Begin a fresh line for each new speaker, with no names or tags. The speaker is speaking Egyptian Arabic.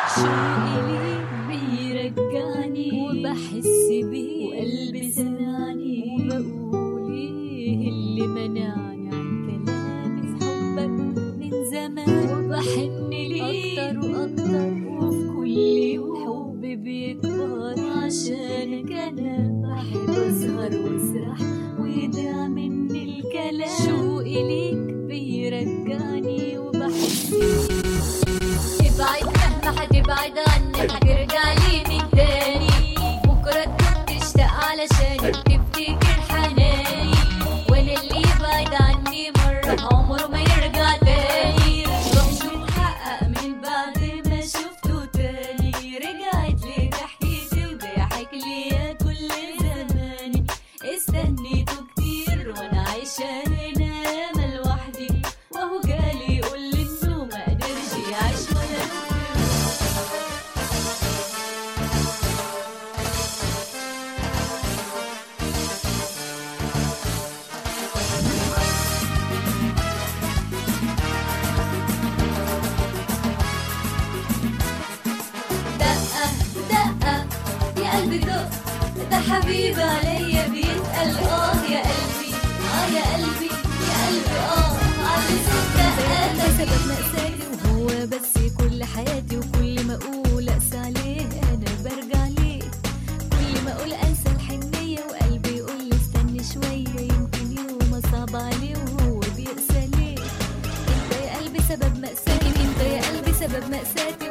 شوقي ليك بيرجعني وبحس بيه وقلبي سمعني وبقول ايه اللي منعني عن كلامي في حبك من زمان وبحن ليك اكتر واكتر وفي كل يوم حبي بيكبر عشانك انا بحب اسهر واسرح ويضيع مني الكلام شوقي ليك بيرجعني وبحس بيه ابعد مهما هتبعد عني هترجع لي من تاني بكرة تكون تشتاق علشاني تفتكر حناني وانا اللي يبعد عني مرة عمره ما يرجع تاني مش متحقق من بعد ما شفته تاني رجعت لي ضحكتي وضحك ليا كل زماني استنيته كتير وانا عايشة هنا ياما لوحدي وهو جالي يقول لي انه ما قدرش يعيش ولا دقة دقة يا قلبي دق ده حبيبي عليا بيتقل اه يا قلبي اه يا قلبي يا قلبي اه على صوت ده سبب مأساتي وهو بس كل حياتي وكل ما اقول اقسى عليه انا برجع ليه كل ما اقول انسى الحنية وقلبي يقول لي استني شوية يمكن يوم اصعب عليه وهو بيقسى ليه انت يا قلبي سبب مأساتي انت يا قلبي سبب مأساتي